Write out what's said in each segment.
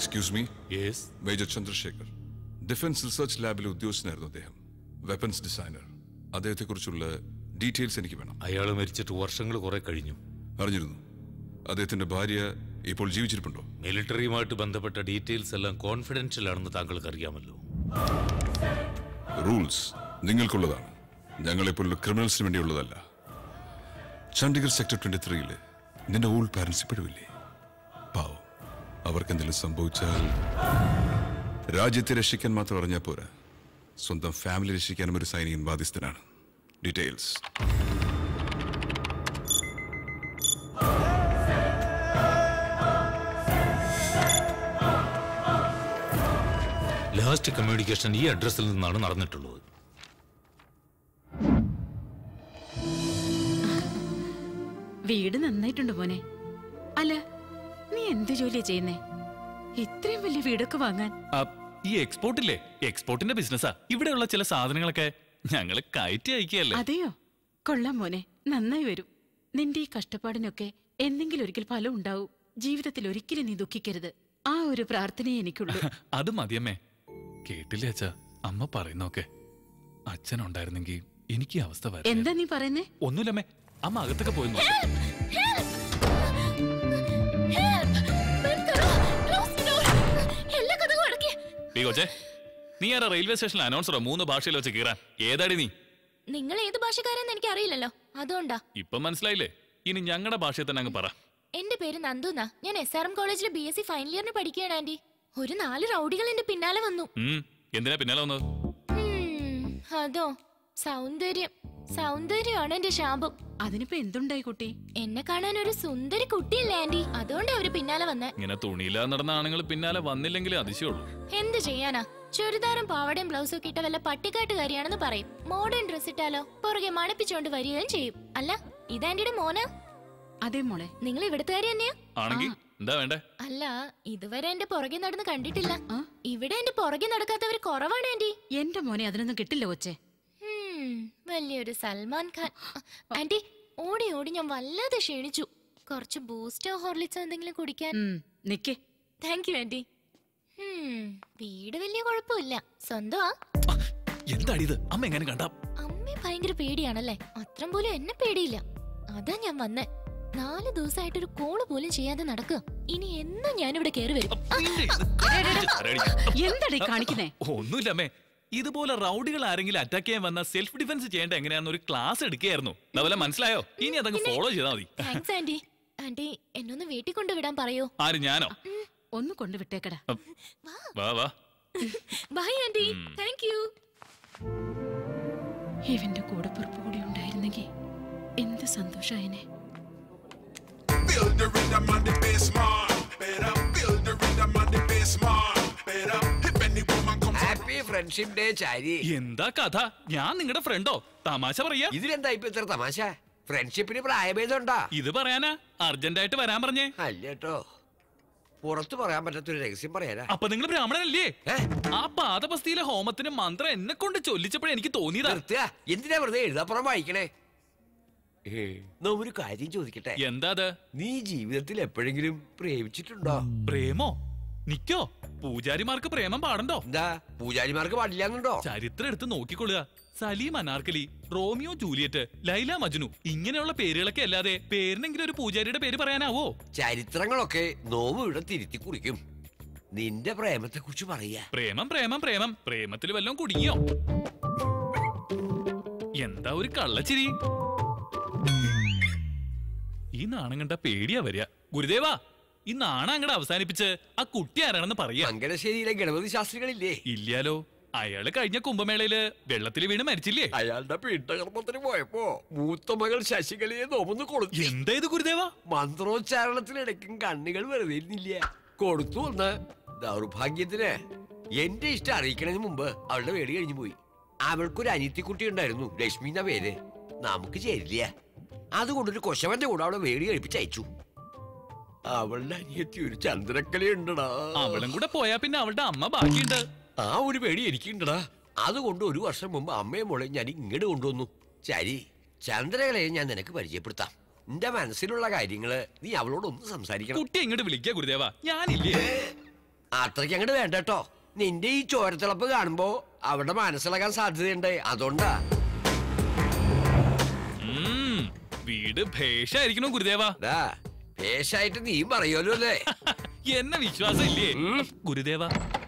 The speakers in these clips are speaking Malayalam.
Excuse me yes major Chandrasekhar defence research ലാബിലെ ഉദ്യോഗസ്ഥനായിരുന്നു അദ്ദേഹം വെപ്പൺസ് ഡിസൈനർ അദ്ദേഹത്തെക്കുറിച്ചുള്ള ഡീറ്റെയിൽസ് എനിക്ക് വേണം അയാൾ മരിച്ചിട്ട് വർഷങ്ങൾ കുറെ കഴിഞ്ഞു അറിഞ്ഞിരുന്നു അദ്ദേഹത്തിന്റെ ഭാര്യ ഇപ്പോൾ ജീവിച്ചിരിപ്പുണ്ടോ മിലിറ്ററിയുമായിട്ട് ബന്ധപ്പെട്ട ഡീറ്റെയിൽസ് എല്ലാം കോൺഫിഡൻഷ്യൽ ആണെന്ന് താങ്കൾക്ക് അറിയാമല്ലോ റൂൾസ് നിങ്ങൾക്കുള്ളതാണ് ഞങ്ങളെപ്പോലുള്ള ക്രിമിനൽസിന് വേണ്ടിയുള്ളതല്ല ചണ്ഡീഗഡ് സെക്ടർ ട്വന്റി ത്രീയില് നിന്റെ ഓൾഡ് പാരന്റ്സ് ഇപ്പോഴുമില്ലേ പാവം അവർക്ക് എന്തെങ്കിലും സംഭവിച്ചാൽ രാജ്യത്തെ രക്ഷിക്കാൻ മാത്രം അറിഞ്ഞാൽ പോരാ സ്വന്തം ഫാമിലി രക്ഷിക്കാനും ഒരു സൈനികൻ ബാധ്യസ്ഥനാണ് ഡീറ്റെയിൽസ് ലാസ്റ്റ് കമ്മ്യൂണിക്കേഷൻ ഈ അഡ്രസ്സിൽ നിന്നാണ് നടന്നിട്ടുള്ളത് വീട് നന്നായിട്ടുണ്ട് മോനെ അല്ല നീ എന്ത് ജോലിയാ ചെയ്യുന്നേ ഇത്രയും വലിയ വീടൊക്കെ വാങ്ങാൻ ആ, ഈ എക്സ്പോർട്ടില്ലേ എക്സ്പോർട്ടിന്റെ ബിസിനസ്സാ ഇവിടെയുള്ള ചില സാധനങ്ങളൊക്കെ ഞങ്ങള് കയറ്റി അയക്കുകയല്ലേ അതെയോ കൊള്ളാം മോനെ നന്നായി വരും നിന്റെ ഈ കഷ്ടപ്പാടിനൊക്കെ എന്തെങ്കിലും ഒരിക്കൽ ഫലം ഉണ്ടാവും ജീവിതത്തിൽ ഒരിക്കലും നീ ദുഃഖിക്കരുത് ആ ഒരു പ്രാർത്ഥനയെ എനിക്കുള്ളൂ അത് മതിയമ്മേ കേട്ടില്ലേ അച്ഛാ അമ്മ പറയുന്നൊക്കെ അച്ഛൻ ഉണ്ടായിരുന്നെങ്കിൽ എനിക്ക് ഈ അവസ്ഥ വരും എന്താ നീ പറയുന്നേ ഒന്നുമില്ലമ്മേ അമ്മ അകത്തൊക്കെ പോയി നോക്ക്. എല്ലാ കഥകളും അടക്കി ഡീ കൊച്ചേ നീ ആരാ റെയിൽവേ സ്റ്റേഷനിൽ അനൗൺസറോ മൂന്ന് ഭാഷയിൽ വെച്ച് കീറാൻ ഏതാടി നീ നിങ്ങൾ ഏത് ഭാഷക്കാരെന്ന് എനിക്ക് അറിയില്ലല്ലോ അതുകൊണ്ടാ ഇപ്പം മനസ്സിലായില്ലേ ഇനി ഞങ്ങളുടെ ഭാഷയിൽ തന്നെ അങ്ങ് പറ എന്റെ പേര് നന്ദുന്നാ ഞാൻ എസ് ആർ എം കോളേജിലെ ബി എസ് സി ഫൈനൽ ഇയറിന് പഠിക്കുകയാണ് ആന്റി ഒരു നാല് റൗഡികൾ എന്റെ പിന്നാലെ വന്നു ഉം എന്തിനാ പിന്നാലെ വന്നത് ഉം, അതോ സൗന്ദര്യം സൗന്ദര്യമാണ് എന്റെ ശാപം അതിനിപ്പോ എന്തുണ്ടായി കുട്ടി എന്നെ കാണാൻ ഒരു സുന്ദരി കുട്ടിയല്ലേ ആന്റി അതുകൊണ്ട് അവര് പിന്നാലെ വന്നേ ഇങ്ങനെ തുണിയില്ലാതെ നടന്ന ആണുങ്ങൾ പിന്നാലെ വന്നില്ലെങ്കിലേ അതിശയുള്ളൂ എന്ത് ചെയ്യാനാ ചുരിദാറും പാവടയും ബ്ലൗസും ഒക്കെ ഇട്ട വല്ല പട്ടിക്കാട്ടുകാരിയാണെന്ന് പറയും മോഡേൺ ഡ്രസ് ഇട്ടാലോ പുറകെ മണപ്പിച്ചോണ്ട് വരികയും ചെയ്യും അല്ല ഇതാന്റിയുടെ മോനാ അതെ മോളെ നിങ്ങൾ ഇവിടുത്തുകാരി തന്നെയാ ആണെങ്കിൽ എന്താ വേണ്ടേ അല്ല ഇതുവരെ എന്റെ പുറകെ നടന്ന് കണ്ടിട്ടില്ല ആ? ഇവിടെ എന്റെ പുറകെ നടക്കാത്തവർ കുറവാണ് ആന്റി എന്റെ മോനെ അതിനൊന്നും കിട്ടില്ല കൊച്ചെ ഹും, വലിയൊരു സൽമാൻ ഖാൻ ആന്റി ഓടി ഓടി ഞാൻ വല്ലാതെ ക്ഷീണിച്ചു കുറച്ച് ബൂസ്റ്റോ ഹോർലിക്സോ എന്തെങ്കിലും കുടിക്കാൻ ഉം, നിക്കേ താങ്ക് യു ആന്റി ഹും, വീട് വലിയ കുഴപ്പമില്ല സ്വന്തമാ എന്താടി ഇത് അമ്മ എങ്ങനെ കണ്ട അമ്മയെ ഭയങ്കര പേടിയാണല്ലേ അത്രം പോലും എന്നെ പേടിയില്ല അതാ ഞാൻ വന്നേ നാല് ദിവസമായിട്ടൊരു കോള് പോലും ചെയ്യാതെ നടക്കുക ഇനി എന്നും ഞാനിവിടെ കയറി വരും എന്താടീ കാണിക്കുന്നേ ഒന്നുമില്ല അമ്മേ ഇതുപോലെ റൗഡികൾ ആരെങ്കിലും അറ്റാക്ക് ചെയ്യാൻ വന്ന സെൽഫ് ഡിഫൻസ് ചെയ്യേണ്ട എങ്ങനെയാന്ന് ഒരു ക്ലാസ് എടുക്കുകയായിരുന്നു അതുപോലെ മനസ്സിലായോ ഇനി അതങ്ങ് ഫോളോ ചെയ്താൽ മതി താങ്ക്സ് ആന്റി ആന്റി എന്നൊന്ന് വീട്ടിൽ കൊണ്ടുവിടാൻ പറയോ ആര് ഞാനോ ഒന്ന് കൊണ്ടുവിട്ടേക്കടാ വാ വാ ബൈ ആന്റി താങ്ക് യു ഇവന്റെ കൂടപ്പുറപ്പ് കൂടി ഉണ്ടായിരുന്നെങ്കിൽ എന്ത് സന്തോഷായനെ Build the rhythm on the bass, man. Better build the rhythm on the bass, man. Better if any woman comes happy friendship day Chari എന്താ കഥ ഞാൻ നിങ്ങളുടെ ഫ്രണ്ടോ തമാശ പറയാ ഇതിലെന്താ ഇപ്പൊ ഇത്ര തമാശ ഫ്രണ്ട്ഷിപ്പിന് പ്രായഭേദം ഉണ്ടാ ഇത് പറയാനാ അർജന്റായിട്ട് വരാൻ പറഞ്ഞേ അല്ലേട്ടോ പുറത്തു പറയാൻ പറ്റാത്തൊരു രഹസ്യം പറയാനാ അപ്പൊ നിങ്ങൾ ബ്രാഹ്മണനല്ലേ ഏ? ആ പാദപസ്തിയിലെ ഹോമത്തിന് മന്ത്രം എന്നെ കൊണ്ട് ചൊല്ലിച്ചപ്പോഴേ എനിക്ക് തോന്നിയതാ നിർത്തുക എന്തിനാ വെറുതെ എഴുതാപ്പുറം വായിക്കണേ ഏ, നാ ഒരു കാര്യം ചോദിക്കട്ടെ എന്താ അത് നീ ജീവിതത്തിൽ എപ്പോഴെങ്കിലും പ്രേമിച്ചിട്ടുണ്ടോ പ്രേമോ നിക്കോ പൂജാരിമാർക്ക് പ്രേമം പാടണ്ടോ എന്താ പൂജാരിമാർക്ക് പാടില്ലാന്നുണ്ടോ ചരിത്രം എടുത്ത് നോക്കിക്കൊള്ളുക സലീം അനാർക്കലി റോമിയോ ജൂലിയറ്റ് ലൈല മജ്നു ഇങ്ങനെയുള്ള പേരുകളൊക്കെ അല്ലാതെ പേരിനെങ്കിലും ഒരു പൂജാരിയുടെ പേര് പറയാനാവോ ചരിത്രങ്ങളൊക്കെ നോവ് ഇവിടെ തിരുത്തി കുറിക്കും നിന്റെ പ്രേമത്തെ കുറിച്ച് പറയാ പ്രേമം പ്രേമം പ്രേമം പ്രേമത്തിൽ വല്ലതും കുടുങ്ങിയോ എന്താ ഒരു കള്ളച്ചിരി ഈ നാണം കണ്ട പേടിയാ വരിക ഗുരുദേവാ ഈ നാണം അങ്ങടെ അവസാനിപ്പിച്ച് ആ കുട്ടി ആരാണെന്ന് പറയാ മംഗലശ്ശേരിയിലെ ഗണപതി ശാസ്ത്രികളില്ലേ ഇല്ലാലോ അയാള് കഴിഞ്ഞ കുംഭമേളയില് വെള്ളത്തിൽ വീണ് മരിച്ചില്ലേ അയാളുടെ പീഠകർമ്മത്തിന് പോയപ്പോ മൂത്ത മകൾ ശശികലയെ നോമൊന്ന് കൊടുത്തു എന്താ ഇത് ഗുരുദേവാ മന്ത്രോച്ചാരണത്തിനിടയ്ക്കും കണ്ണുകൾ വെറുതെ ഇരുന്നില്ല കൊടുത്തു വന്ന് ദൗർഭാഗ്യത്തിന് എന്റെ ഇഷ്ടം അറിയിക്കണതിന് മുമ്പ് അവളുടെ വേടി കഴിഞ്ഞു പോയി അവൾക്കൊരു അനിയത്തിക്കുട്ടി ഉണ്ടായിരുന്നു ലക്ഷ്മി എന്ന പേര് നമുക്ക് ചേരില്ല അതുകൊണ്ടൊരു കൊശവന്റെ കൂടെ അവളെ വേടി കഴിപ്പിച്ച് അയച്ചു അവളുടെ അനിയത്തി ഒരു ചന്ദ്രക്കലയുണ്ടടാ അവളും കൂടെ പോയാ പിന്നെ അവളുടെ അമ്മ ബാക്കിയുണ്ട് ആ ഒരു പേടി എനിക്കുണ്ടടാ അതുകൊണ്ട് ഒരു വർഷം മുമ്പ് അമ്മയും മോളെ ഞാൻ ഇങ്ങോട്ട് കൊണ്ടുവന്നു ചരി ചന്ദ്രകലയെ ഞാൻ നിനക്ക് പരിചയപ്പെടുത്താം നിന്റെ മനസ്സിലുള്ള കാര്യങ്ങള് നീ അവളോടൊന്ന് സംസാരിക്കണം കുട്ടി ഇങ്ങോട്ട് വിളിക്കുക ഗുരുദേവ ഞാനില്ലേ അത്രയ്ക്ക് അങ്ങോട്ട് വേണ്ട കേട്ടോ നിന്റെ ഈ ചോരത്തിളപ്പ് കാണുമ്പോ അവിടെ മനസ്സിലാക്കാൻ സാധ്യതയുണ്ട് അതുകൊണ്ടാ ഉം, വീട് ഭേഷായിരിക്കണോ ഗുരുദേവ ഡാ പേശായിട്ട് നീയും പറയുമല്ലോ അല്ലേ എന്നെ വിശ്വാസം ഇല്ലേ ഉം. ഗുരുദേവ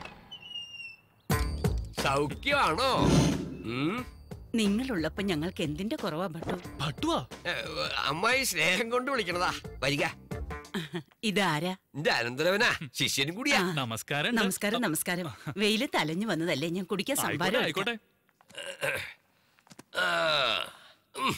സൗഖ്യമാണോ ഉം. നിങ്ങളുള്ളപ്പോ ഞങ്ങൾക്ക് എന്തിന്റെ കുറവാ ഭട്ടു ഭട്ടുവാ ഏ, അമ്മായി സ്നേഹം കൊണ്ട് വിളിക്കണതാ വരിക ഇതാരാ എന്റെ അനന്തരവനാ ശിഷ്യനും കൂടിയാ ആ, നമസ്കാരം നമസ്കാരം നമസ്കാരം വെയില് തലഞ്ഞു വന്നതല്ലേ ഞാൻ കുടിക്കാൻ സംഭാരം ആയിക്കോട്ടെ എടുക്കാം. ആയിക്കോട്ടെ ആ, ഉം.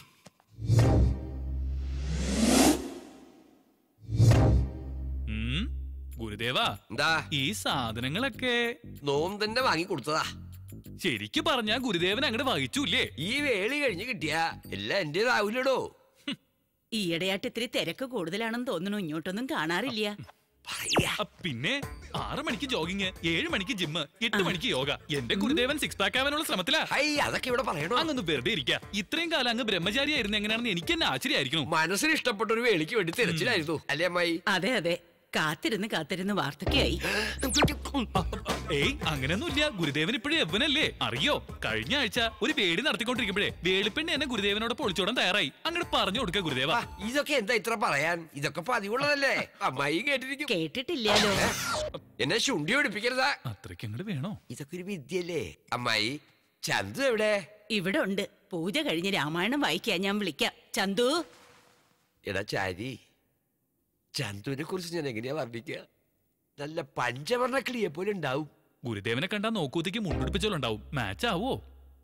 ഉം, ഗുരുദേവ എന്താ ഈ സാധനങ്ങളൊക്കെ നോം തന്നെ വാങ്ങി കൊടുത്തതാ ശരിക്ക് പറഞ്ഞാ ഗുരുദേവൻ അങ്ങോട്ട് വഹിച്ചൂല്ലേ ഈ വേളി കഴിഞ്ഞ് കിട്ടിയ എല്ലാം എന്റേതാവൂലടോ ഈയിടെയായിട്ട് ഇത്തിരി തിരക്ക് കൂടുതലാണെന്ന് തോന്നുന്നു ഇങ്ങോട്ടൊന്നും കാണാറില്ല പറയാ അ, പിന്നെ ആറ് മണിക്ക് ജോഗിങ് ഏഴ് മണിക്ക് ജിമ്മ് എട്ട് മണിക്ക് യോഗ എന്റെ ഗുരുദേവൻ സിക്സ് പാക്ക് ആവാനുള്ള ശ്രമത്തിലാ ഹൈ അതൊക്കെ ഇവിടെ പറയണോ അങ്ങൊന്ന് വെറുതെ ഇരിക്കുക ഇത്രയും കാലം അങ്ങ് ബ്രഹ്മചാരിയായിരുന്നു എങ്ങനെയാണെന്ന് എനിക്ക് തന്നെ ആശ്ചര്യമായിരിക്കണം മനസ്സിന് ഇഷ്ടപ്പെട്ട ഒരു വേളിക്ക് വേണ്ടി തിരച്ചിലായിരുന്നു അല്ലേ അമ്മായി അതെ അതെ കാത്തിരുന്ന് കാത്തിരുന്ന് വാർത്തയ്ക്കായി ഏയ് അങ്ങനെയൊന്നുമില്ല ഗുരുദേവൻ ഇപ്പോഴും യവനല്ലേ അറിയോ കഴിഞ്ഞ ആഴ്ച ഒരു വേടി നടത്തിക്കൊണ്ടിരിക്കുമ്പോഴേ വേളിപ്പെണ്ണി എന്നെ ഗുരുദേവനോട് പൊളിച്ചോടാൻ തയ്യാറായി അങ്ങോട്ട് പറഞ്ഞു കൊടുക്ക ഗുരുദേവ ആ, ഇതൊക്കെ എന്താ ഇത്ര പറയാൻ ഇതൊക്കെ പതിവുള്ളതല്ലേ അമ്മായി കേട്ടിരിക്കും കേട്ടിട്ടില്ലാലോ എന്നെ ശുണ്ടി പഠിപ്പിക്കരുതാ അത്രയ്ക്ക് അങ്ങോട്ട് വേണോ ഇതൊക്കെ ഒരു വിദ്യല്ലേ അമ്മായി ചന്തു എവിടെ ഇവിടെ ഉണ്ട് പൂജ കഴിഞ്ഞ് രാമായണം വായിക്കാൻ ഞാൻ വിളിക്കാം ചന്തു എടാ ചാരി ചന്തുവിനെ കുറിച്ച് ഞാൻ എങ്ങനെയാ വർണ്ണിക്കുക നല്ല പഞ്ചവർണ്ണ കിളിയെ പോലെ ഉണ്ടാവും ഗുരുദേവനെ കണ്ടാ നോക്കൂത്തേക്ക് മുണ്ടുപിടിച്ചോളുണ്ടാവും മാച്ച് ആവോ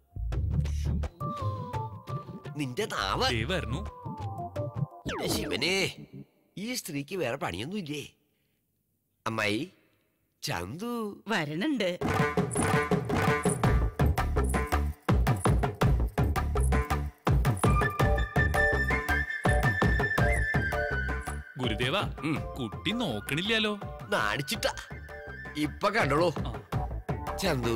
നിന്റെ നാവ് ദേ വരുന്നു എന്റെ ശിവനെ ഈ സ്ത്രീക്ക് വേറെ പണിയൊന്നുമില്ലേ അമ്മായി ചന്തു വരണുണ്ട് ഗുരുദേവ ഉം. കുട്ടി നോക്കണില്ലല്ലോ നാണിച്ചിട്ട ഇപ്പൊ കണ്ടോളൂ ആ. ചന്തു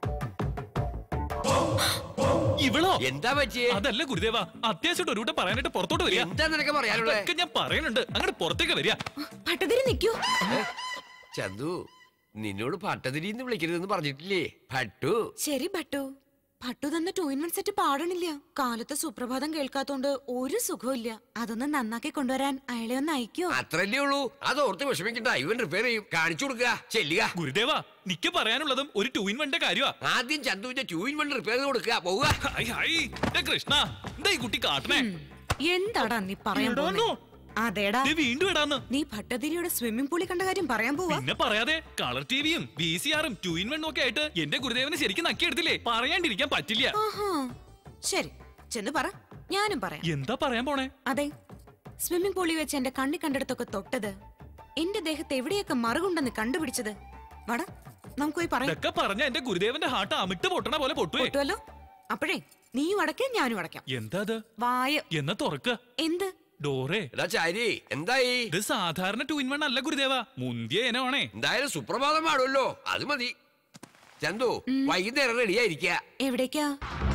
ഇവളോ എന്താ പറ്റിയേ അതല്ല ഗുരുദേവ അത്യാവശ്യമായിട്ട് ഒരു കൂട്ടം പറയാനായിട്ട് പുറത്തോട്ട് വരിക എന്താ നിനക്ക് പറയാനുള്ളത് ഇതൊക്കെ ഞാൻ പറയുന്നുണ്ട് അങ്ങോട്ട് പുറത്തേക്ക് വരിക പട്ടതിരി നിൽക്കൂ ചന്തു നിന്നോട് പട്ടതിരിന്ന് വിളിക്കരുതെന്ന് പറഞ്ഞിട്ടില്ലേ ഭട്ടു ശരി ഭട്ടു ഭട്ടു തന്ന ടോയിൻമെൻ സെറ്റ് പാടണില്ല കാലത്ത് സുപ്രഭാതം കേൾക്കാത്തോണ്ട് ഒരു സുഖമില്ല അതൊന്ന് നന്നാക്കി കൊണ്ടുവരാൻ അയാളെ ഒന്ന് അയക്കോ അത്രല്ലേ ഉള്ളൂ അത് ഓർത്ത് വിഷമിക്കണ്ട ഇവൻ റിപ്പയർ ചെയ്യും കാണിച്ചു കൊടുക്കുക ചെല്ലുക ഗുരുദേവ നിക്ക് പറയാനുള്ളതും ഒരു ടൂ ഇൻ വണ്ടെ കാര്യമാ ആദ്യം ചന്തുവിന്റെ ട്യൂയിൻ വൺ റിപ്പയർ ചെയ്ത് കൊടുക്കുക പോവുക ഹായ് ഹായ് ദേ കൃഷ്ണ എന്താ ഈ കുട്ടി കാട്ടണേ എന്താടാ നീ പറയാൻ ഇടാന്നോ? പോകുന്നേ അതേടാ ദേ വീണ്ടും ഇടാന്ന് നീ ഭട്ടതിരിയുടെ സ്വിമ്മിംഗ് പൂളിൽ കണ്ട കാര്യം പറയാൻ പോവാ പിന്നെ പറയാതെ കളർ ടിവിയും വി സി ആറും ടൂ ഇൻ വണ്ണും ഒക്കെ ആയിട്ട് എന്റെ ഗുരുദേവനെ ശരിക്കും നക്കിയെടുത്തില്ലേ പറയാണ്ടിരിക്കാൻ പറ്റില്ല ആഹാ ശരി ചെന്ന് പറ ഞാനും പറയാം എന്താ പറയാൻ പോണേ അതെ സ്വിമ്മിംഗ് പൂളിൽ വെച്ച് എന്റെ കണ്ണി കണ്ടെടുത്തൊക്കെ തൊട്ടത് എന്റെ ദേഹത്ത് എവിടെയൊക്കെ മറുകുണ്ടെന്ന് കണ്ടുപിടിച്ചത് വട നമുക്ക് പോയി പറയാം ഇതൊക്കെ പറഞ്ഞ എന്റെ ഗുരുദേവന്റെ ഹാർട്ട് അമിട്ട് പൊട്ടണ പോലെ പൊട്ടുവേ പൊട്ടുവല്ലോ അപ്പോഴേ നീയും അടയ്ക്കാം ഞാനും അടയ്ക്കാം എന്താ അത് വായ എന്നാ തുറക്ക എന്ത് ഡോറേ എടാ ചാരി എന്തായി ഇത് സാധാരണ ടൂ ഇൻ വൺ അല്ല ഗുരുദേവ മുന്തിയ ഇനമാണേ എന്തായാലും സുപ്രഭാതം പാടുമല്ലോ അത് മതി ചന്തു വൈകുന്നേരം റെഡിയായിരിക്കുക എവിടേക്കാ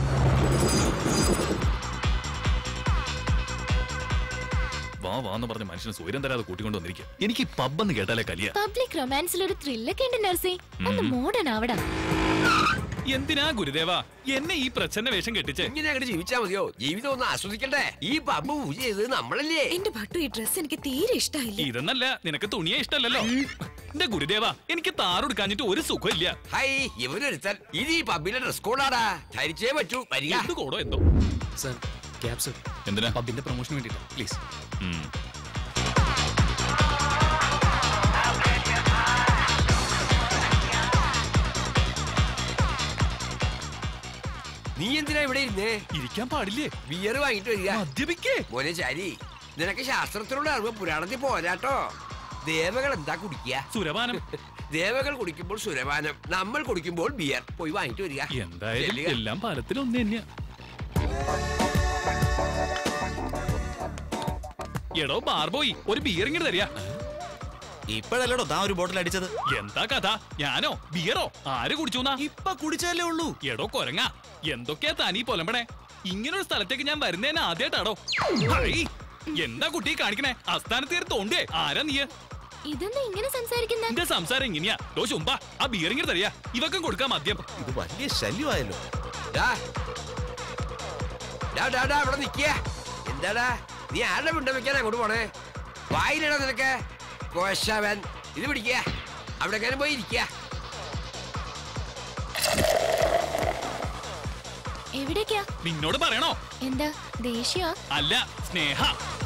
വാ വാന്ന് പറഞ്ഞ മനുഷ്യന് സൂര്യൻ തരാതെ കൂട്ടിക്കൊണ്ട് വന്നിരിക്കുക എനിക്ക് ഈ പബ്ബെന്ന് കേട്ടാലേ കലിയ പബ്ലിക് റൊമാൻസിൽ ഒരു ത്രില്ലൊക്കെ ഉണ്ട് നർസി ഒന്ന് മോഡേൺ ആവടാ എന്തിനാ ഗുരുദേവ എന്നെ ഈ പ്രച്ഛന്ന വേഷം കെട്ടിച്ച് ഇങ്ങനെ അങ്ങോട്ട് ജീവിച്ചാ മതിയോ ജീവിതം ഒന്ന് ആസ്വദിക്കണ്ടേ ഈ പമ്പ് പൂജ ചെയ്തത് നമ്മളല്ലേ എന്റെ ഭട്ടു ഈ ഡ്രസ് എനിക്ക് തീരെ ഇഷ്ടായില്ല ഇതെന്നല്ല നിനക്ക് തുണിയെ ഇഷ്ടല്ലല്ലോ എന്റെ ഗുരുദേവ എനിക്ക് താറെടുക്കാഞ്ഞിട്ട് ഒരു സുഖമില്ല ഹൈ ഇവനൊരുത്തൻ ഇത് ഈ പബ്ബിലെ ഡ്രസ് കോഡാടാ ധരിച്ചേ പറ്റൂ വരിക എന്ത് കോടോ എന്തോ സർ ക്യാബ് സർ എന്തിനാ പബിന്റെ പ്രൊമോഷന് വേണ്ടിയിട്ട് പ്ലീസ് ഉം. നീ എന്തിനാ ഇവിടെ ഇരുന്നേ ഇരിക്കാൻ പാടില്ലേ ബിയർ വാങ്ങിട്ട് വരിക മദ്യപിക്കേ മോനെ ചാരി നിനക്ക് ശാസ്ത്രത്തിലുള്ള അറിവ് പുരാണത്തിൽ പോരാട്ടോ ദേവകൾ എന്താ കുടിക്കുക സുരപാനം ദേവകൾ കുടിക്കുമ്പോൾ സുരപാനം നമ്മൾ കുടിക്കുമ്പോൾ ബിയർ പോയി വാങ്ങിട്ട് വരിക എന്തായാലും ചെല്ലുക. എല്ലാം പാലത്തിൽ ഒന്ന് തന്നെയാ എടോ ബാർബോയി ഒരു ബിയർ ഇങ്ങനെ തരിക ഇപ്പോഴല്ലടോ താ ഒരു ബോട്ടിൽ അടിച്ചത് എന്താ കഥ ഞാനോ ബിയറോ ആര് കുടിച്ചു ഇപ്പൊ കുടിച്ചാലേ ഉള്ളൂ എടോ കൊരങ്ങ എന്തൊക്കെയാ തനീ പൊലമ്പണേ ഇങ്ങനൊരു സ്ഥലത്തേക്ക് ഞാൻ വരുന്നേനെ ആദ്യമായിട്ടാടോ ഹൈ, എന്താ കുട്ടി കാണിക്കണേ അസ്ഥാനത്ത് കയറി തോണ്ടേ ആരാ നീ ഇതെന്താ ഇങ്ങനെ സംസാരിക്കുന്ന എന്റെ സംസാരം ഇങ്ങനെയാ ഡോ ചുമ്പാ ആ ബിയറിങ്ങനെ തരിക ഇവക്കും കൊടുക്കാം മദ്യം ഇത് വലിയ ശല്യമായല്ലോ ഡാ. ഡാ, ഡാ, ഡാ, ഇവിടെ നിക്ക എന്താടാ നീ ആരുടെ പിണ്ടം വെക്കാൻ അങ്ങോട്ട് പോണേ വായിലടാ നിനക്ക് കോശവൻ ഇത് പിടിക്ക അവിടെ എങ്ങനെ പോയി ഇരിക്ക എവിടേക്കാ നിന്നോട് പറയണോ എന്താ ദേഷ്യ അല്ല സ്നേഹ